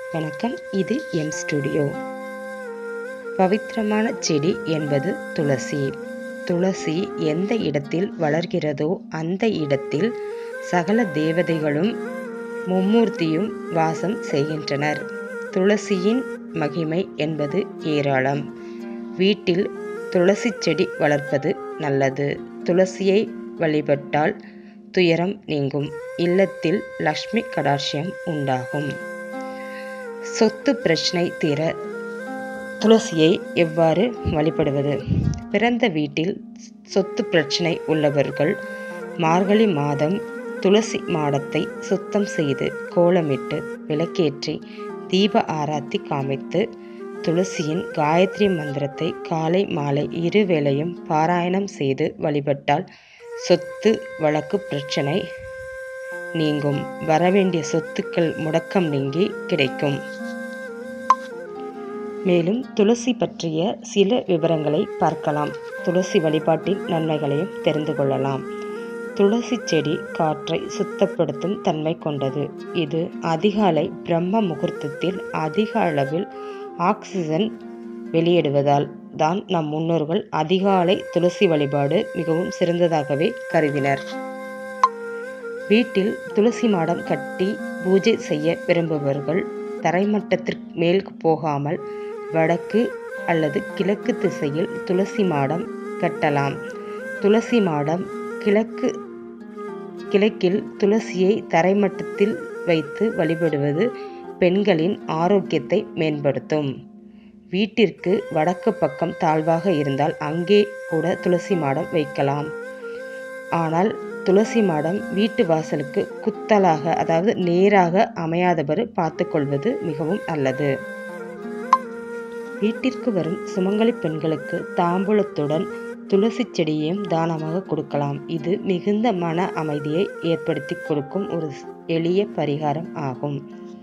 வணக்கம் இது M studio பவித்திரமான செடி என்பது துளசி துளசி எந்த இடத்தில் வளர்கிறதோ அந்த இடத்தில் சகல தேவதைகளும் மும்மூர்த்தியும் வாசம் செய்கின்றனர் துளசியின் மகிமை என்பது ஏராளம் வீட்டில் துளசி செடி வளர்ப்பது நல்லது துளசியை வழிபட்டால் துயரம் நீங்கும் இல்லத்தில் லக்ஷ்மி கடாட்சியம் உண்டாகும் சொத்து பிரச்சனை தீர துளசியை எவ்வாறு வழிபடுவது பிறந்த வீட்டில் சொத்து பிரச்சனை உள்ளவர்கள் மார்கழி மாதம் துளசி மாடத்தை சுத்தம் செய்து கோலமிட்டு விளக்கேற்றி தீப ஆராத்தி காமித்து துளசியின் காயத்ரி மந்திரத்தை காலை மாலை இருவேளையும் பாராயணம் செய்து வழிபட்டால் சொத்து வழக்கு பிரச்சனை நீங்கும் வரவேண்டிய சொத்துக்கள் முடக்கம் நீங்கி கிடைக்கும் மேலும் துளசி பற்றிய சில விவரங்களை பார்க்கலாம் துளசி வழிபாட்டின் நன்மைகளையும் தெரிந்து கொள்ளலாம் துளசி செடி காற்றை சுத்தப்படுத்தும் தன்மை கொண்டது இது அதிகாலை பிரம்ம முகூர்த்தத்தில் அதிக அளவில் ஆக்சிஜன் வெளியிடுவதால் தான் நம் முன்னோர்கள் அதிகாலை துளசி வழிபாடு மிகவும் சிறந்ததாகவே கருதினர் வீட்டில் துளசி மாடம் கட்டி பூஜை செய்ய விரும்புபவர்கள் தரைமட்டத்திற்கு மேல் போகாமல் வடக்கு அல்லது கிழக்கு திசையில் துளசி மாடம் கட்டலாம் துளசி மாடம் கிழக்கு கிழக்கில் துளசியை தரைமட்டத்தில் வைத்து வழிபடுவது பெண்களின் ஆரோக்கியத்தை மேம்படுத்தும் வீட்டிற்கு வடக்கு பக்கம் தாழ்வாக இருந்தால் அங்கே கூட துளசி மாடம் வைக்கலாம் ஆனால் துளசி மாடம் வீட்டு வாசலுக்கு குத்தலாக அதாவது நேராக அமையாதவாறு பார்த்துக்கொள்வது மிகவும் நல்லது வீட்டிற்கு வரும் சுமங்கலி பெண்களுக்கு தாம்பூலத்துடன் துளசி செடியையும் தானமாக கொடுக்கலாம் இது மிகுந்த மன அமைதியை ஏற்படுத்தி கொடுக்கும் ஒரு எளிய பரிகாரம் ஆகும்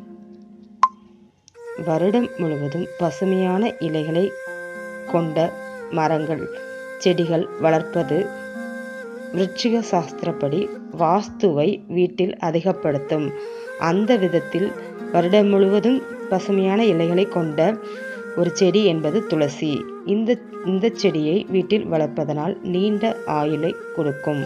வருடம் முழுவதும் பசுமையான இலைகளை கொண்ட மரங்கள் செடிகள் வளர்ப்பது விருச்சிக சாஸ்திரப்படி வாஸ்துவை வீட்டில் அதிகப்படுத்தும் அந்த விதத்தில் வருடம் முழுவதும் பசுமையான இலைகளை கொண்ட ஒரு செடி என்பது துளசி இந்த இந்த செடியை வீட்டில் வளர்ப்பதனால் நீண்ட ஆயுளை கொடுக்கும்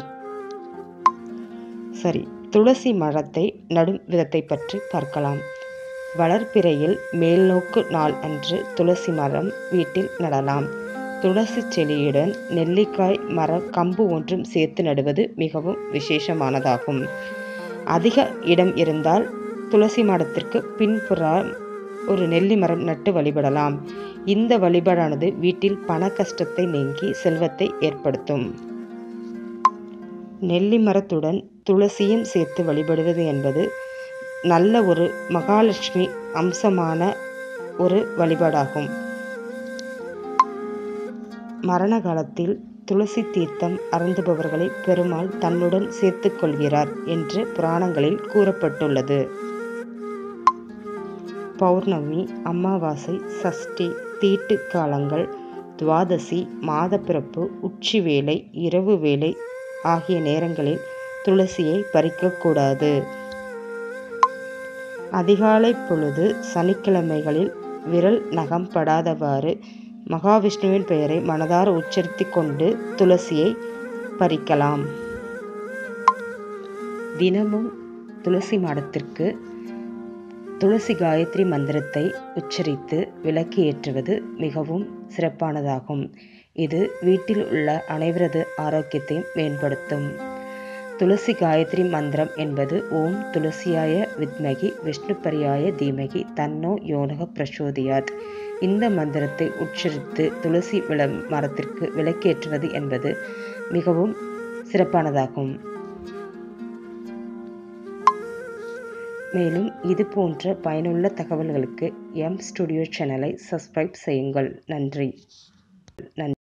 சரி துளசி மரத்தை நடும் விதத்தை பற்றி பார்க்கலாம் வளர்ப்பிறையில் மேல்நோக்கு நாள் அன்று துளசி மரம் வீட்டில் நடலாம் துளசி செடியுடன் நெல்லிக்காய் மர கம்பு ஒன்றும் சேர்த்து நடுவது மிகவும் விசேஷமானதாகும் அதிக இடம் இருந்தால் துளசி மரத்திற்கு பின்புறம் ஒரு நெல்லி மரம் நட்டு வழிபடலாம் இந்த வழிபாடானது வீட்டில் பண கஷ்டத்தை நீங்கி செல்வத்தை ஏற்படுத்தும் நெல்லி மரத்துடன் துளசியும் சேர்த்து வழிபடுவது என்பது நல்ல ஒரு மகாலட்சுமி அம்சமான ஒரு வழிபாடாகும் மரண காலத்தில் துளசி தீர்த்தம் அருந்துபவர்களை பெருமாள் தன்னுடன் சேர்த்து கொள்கிறார் என்று புராணங்களில் கூறப்பட்டுள்ளது பௌர்ணமி அமாவாசை சஷ்டி தீட்டு காலங்கள் துவாதசி மாதப்பிறப்பு உச்சி வேலை இரவு வேலை ஆகிய நேரங்களில் துளசியை பறிக்கக்கூடாது அதிகாலை பொழுது சனிக்கிழமைகளில் விரல் நகம் படாதவாறு மகாவிஷ்ணுவின் பெயரை மனதார உச்சரித்து கொண்டு துளசியை பறிக்கலாம் தினமும் துளசி மாடத்திற்கு துளசி காயத்ரி மந்திரத்தை உச்சரித்து விளக்கு ஏற்றுவது மிகவும் சிறப்பானதாகும் இது வீட்டில் உள்ள அனைவரது ஆரோக்கியத்தையும் மேம்படுத்தும் துளசி காயத்ரி மந்திரம் என்பது ஓம் துளசியாய வித்மகி விஷ்ணுபரியாய தீமகி தன்னோ யோனக பிரசோதியாத் இந்த மந்திரத்தை உச்சரித்து துளசி விள மரத்திற்கு விளக்கேற்றுவது என்பது மிகவும் சிறப்பானதாகும் மேலும் இது போன்ற பயனுள்ள தகவல்களுக்கு எம் ஸ்டுடியோ சேனலை சப்ஸ்கிரைப் செய்யுங்கள் நன்றி நன்றி